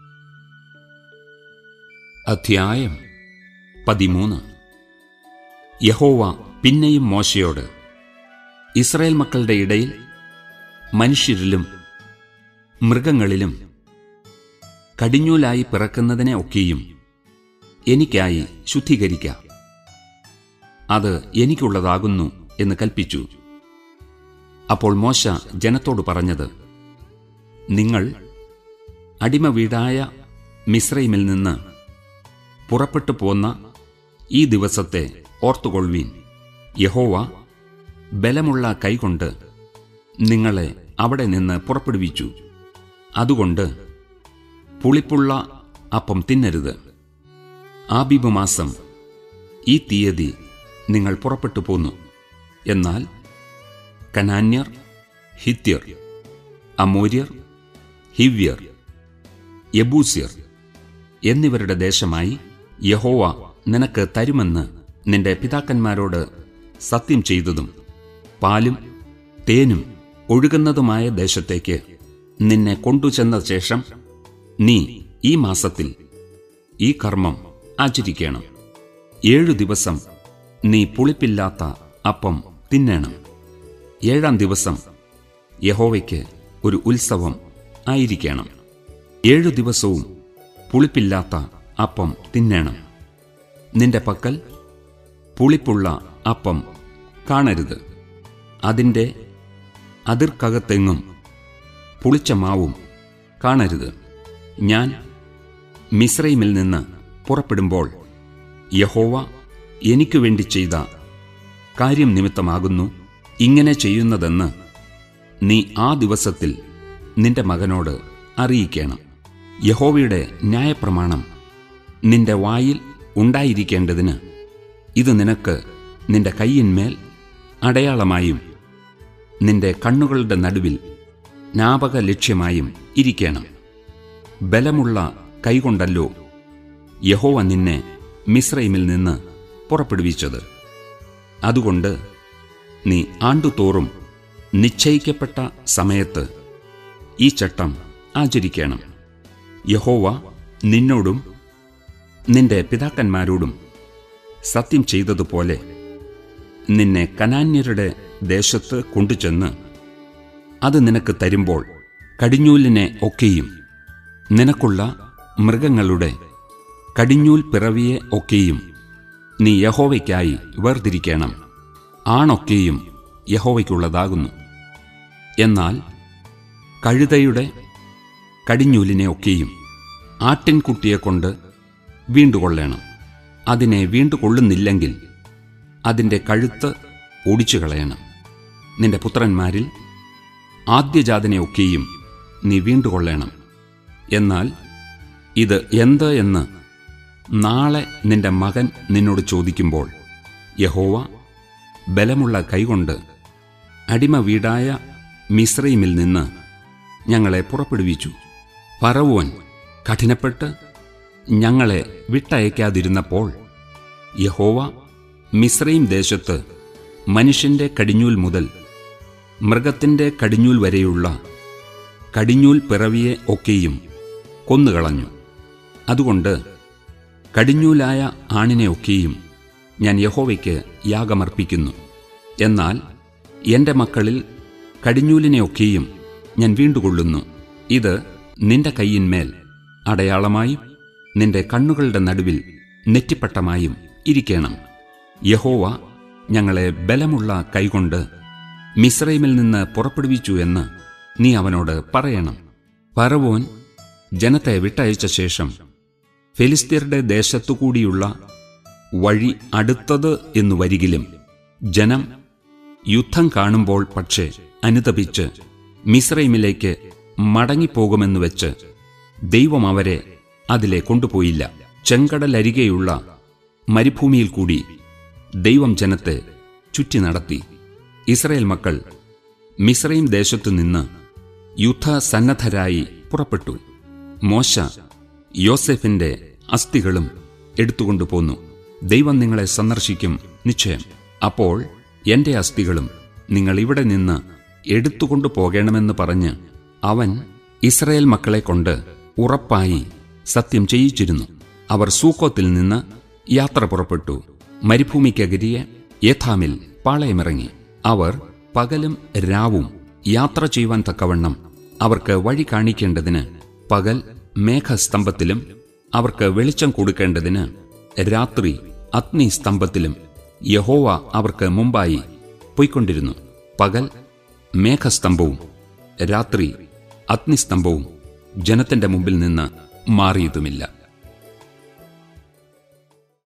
അധ്യായം പതിമൂന്ന് യഹോവ പിന്നെയും മോശയോട് ഇസ്രായേൽ മക്കളുടെ ഇടയിൽ മനുഷ്യരിലും മൃഗങ്ങളിലും കടിഞ്ഞൂലായി പിറക്കുന്നതിനെ ഒക്കെയും എനിക്കായി ശുദ്ധീകരിക്ക അത് എനിക്കുള്ളതാകുന്നു എന്ന് കൽപ്പിച്ചു അപ്പോൾ മോശ ജനത്തോട് പറഞ്ഞത് നിങ്ങൾ അടിമ വീടായ മിശ്രൈമിൽ നിന്ന് പുറപ്പെട്ടു പോന്ന ഈ ദിവസത്തെ ഓർത്തുകൊള്ളുവീൻ യഹോവ ബലമുള്ള കൈകൊണ്ട് നിങ്ങളെ അവിടെ നിന്ന് പുറപ്പെടുവിച്ചു അതുകൊണ്ട് പുളിപ്പുള്ള അപ്പം തിന്നരുത് ആബിബ് മാസം ഈ തീയതി നിങ്ങൾ പുറപ്പെട്ടു പോന്നു എന്നാൽ കനാന്യർ ഹിത്യർ അമൂര്യർ ഹിവ്യർ യബൂസ്യർ എന്നിവരുടെ ദേശമായി യഹോവ നിനക്ക് തരുമെന്ന് നിന്റെ പിതാക്കന്മാരോട് സത്യം ചെയ്തതും പാലും തേനും ഒഴുകുന്നതുമായ ദേശത്തേക്ക് നിന്നെ കൊണ്ടുചെന്ന ശേഷം നീ ഈ മാസത്തിൽ ഈ കർമ്മം ആചരിക്കണം ഏഴു ദിവസം നീ പുളിപ്പില്ലാത്ത അപ്പം തിന്നണം ഏഴാം ദിവസം യഹോവയ്ക്ക് ഒരു ഉത്സവം ആയിരിക്കണം ഏഴു ദിവസവും പുളിപ്പില്ലാത്ത അപ്പം തിന്നണം നിന്റെ പക്കൽ പുളിപ്പുള്ള അപ്പം കാണരുത് അതിൻ്റെ അതിർക്കകത്തെങ്ങും പുളിച്ച മാവും കാണരുത് ഞാൻ മിശ്രൈമിൽ നിന്ന് പുറപ്പെടുമ്പോൾ യഹോവ എനിക്കു വേണ്ടി ചെയ്ത കാര്യം നിമിത്തമാകുന്നു ഇങ്ങനെ ചെയ്യുന്നതെന്ന് നീ ആ ദിവസത്തിൽ നിന്റെ മകനോട് അറിയിക്കണം യഹോവയുടെ ന്യായപ്രമാണം നിന്റെ വായിൽ ഉണ്ടായിരിക്കേണ്ടതിന് ഇത് നിനക്ക് നിന്റെ കൈയിന്മേൽ അടയാളമായും നിന്റെ കണ്ണുകളുടെ നടുവിൽ ജ്ഞാപക ലക്ഷ്യമായും ഇരിക്കണം ബലമുള്ള കൈകൊണ്ടല്ലോ യഹോവ നിന്നെ മിശ്രൈമിൽ നിന്ന് പുറപ്പെടുവിച്ചത് അതുകൊണ്ട് നീ ആണ്ടുതോറും നിശ്ചയിക്കപ്പെട്ട സമയത്ത് ഈ ചട്ടം ആചരിക്കണം യഹോവ നിന്നോടും നിന്റെ പിതാക്കന്മാരോടും സത്യം ചെയ്തതുപോലെ നിന്നെ കനാന്യരുടെ ദേശത്ത് കൊണ്ടുചെന്ന് അത് നിനക്ക് തരുമ്പോൾ കടിഞ്ഞൂലിനെ ഒക്കെയും നിനക്കുള്ള മൃഗങ്ങളുടെ കടിഞ്ഞൂൽ പിറവിയെ ഒക്കെയും നീ യഹോവയ്ക്കായി വേർതിരിക്കണം ആണൊക്കെയും യഹോവയ്ക്കുള്ളതാകുന്നു എന്നാൽ കഴുതയുടെ കടിഞ്ഞൂലിനെ ഒക്കെയും ആട്ടിൻകുട്ടിയെ കൊണ്ട് വീണ്ടുകൊള്ളണം അതിനെ വീണ്ടുകൊള്ളുന്നില്ലെങ്കിൽ അതിൻ്റെ കഴുത്ത് ഒടിച്ചു കളയണം നിന്റെ പുത്രന്മാരിൽ ആദ്യജാതനെ ഒക്കെയും നീ വീണ്ടുകൊള്ളണം എന്നാൽ ഇത് എന്ത് എന്ന് നാളെ നിന്റെ മകൻ നിന്നോട് ചോദിക്കുമ്പോൾ യഹോവ ബലമുള്ള കൈകൊണ്ട് അടിമ വീടായ മിശ്രൈമിൽ നിന്ന് ഞങ്ങളെ പുറപ്പെടുവിച്ചു പറവോൻ കഠിനപ്പെട്ട് ഞങ്ങളെ വിട്ടയക്കാതിരുന്നപ്പോൾ യഹോവ മിശ്രൈം ദേശത്ത് മനുഷ്യന്റെ കടിഞ്ഞൂൽ മുതൽ മൃഗത്തിന്റെ കടിഞ്ഞൂൽ വരെയുള്ള കടിഞ്ഞൂൽ പിറവിയെ ഒക്കെയും കൊന്നുകളഞ്ഞു അതുകൊണ്ട് കടിഞ്ഞൂലായ ആണിനെ ഒക്കെയും ഞാൻ യഹോവയ്ക്ക് യാഗമർപ്പിക്കുന്നു എന്നാൽ എന്റെ മക്കളിൽ കടിഞ്ഞൂലിനെ ഒക്കെയും ഞാൻ വീണ്ടുകൊള്ളുന്നു ഇത് നിന്റെ കൈയിന്മേൽ അടയാളമായും നിന്റെ കണ്ണുകളുടെ നടുവിൽ നെറ്റിപ്പട്ടമായും ഇരിക്കണം യഹോവ ഞങ്ങളെ ബലമുള്ള കൈകൊണ്ട് മിശ്രൈമിൽ നിന്ന് പുറപ്പെടുവിച്ചു എന്ന് നീ അവനോട് പറയണം പറവോൻ ജനത്തെ വിട്ടയച്ച ശേഷം ഫെലിസ്തീരുടെ ദേശത്തുകൂടിയുള്ള വഴി അടുത്തത് എന്നു വരികിലും ജനം യുദ്ധം കാണുമ്പോൾ പക്ഷേ അനുതപിച്ച് മിശ്രൈമിലേക്ക് മടങ്ങിപ്പോകുമെന്ന് വെച്ച് ദൈവം അവരെ അതിലെ കൊണ്ടുപോയില്ല ചെങ്കടലരികെയുള്ള മരുഭൂമിയിൽ കൂടി ദൈവം ജനത്തെ ചുറ്റി നടത്തി ഇസ്രയേൽ മക്കൾ മിശ്രൈം ദേശത്തുനിന്ന് യുദ്ധസന്നദ്ധരായി പുറപ്പെട്ടു മോശ യോസെഫിന്റെ അസ്ഥികളും എടുത്തുകൊണ്ടുപോന്നു ദൈവം നിങ്ങളെ സന്ദർശിക്കും നിശ്ചയം അപ്പോൾ എന്റെ അസ്ഥികളും നിങ്ങൾ ഇവിടെ നിന്ന് എടുത്തുകൊണ്ടു പോകണമെന്ന് പറഞ്ഞ് അവൻ ഇസ്രയേൽ മക്കളെ കൊണ്ട് ഉറപ്പായി സത്യം ചെയ്യിച്ചിരുന്നു അവർ സൂക്കോത്തിൽ നിന്ന് യാത്ര പുറപ്പെട്ടു മരുഭൂമിക്കകരിയെ യേഥാമിൽ പാളയമിറങ്ങി അവർ പകലും രാവും യാത്ര ചെയ്യുവാൻ തക്കവണ്ണം അവർക്ക് വഴി കാണിക്കേണ്ടതിന് പകൽ മേഘസ്തംഭത്തിലും അവർക്ക് വെളിച്ചം കൊടുക്കേണ്ടതിന് രാത്രി അഗ്നിസ്തംഭത്തിലും യഹോവ അവർക്ക് മുമ്പായി പൊയ്ക്കൊണ്ടിരുന്നു പകൽ മേഘസ്തംഭവും രാത്രി അഗ്നിസ്തംഭവും ജനത്തിന്റെ മുമ്പിൽ നിന്ന് മാറിയതുമില്ല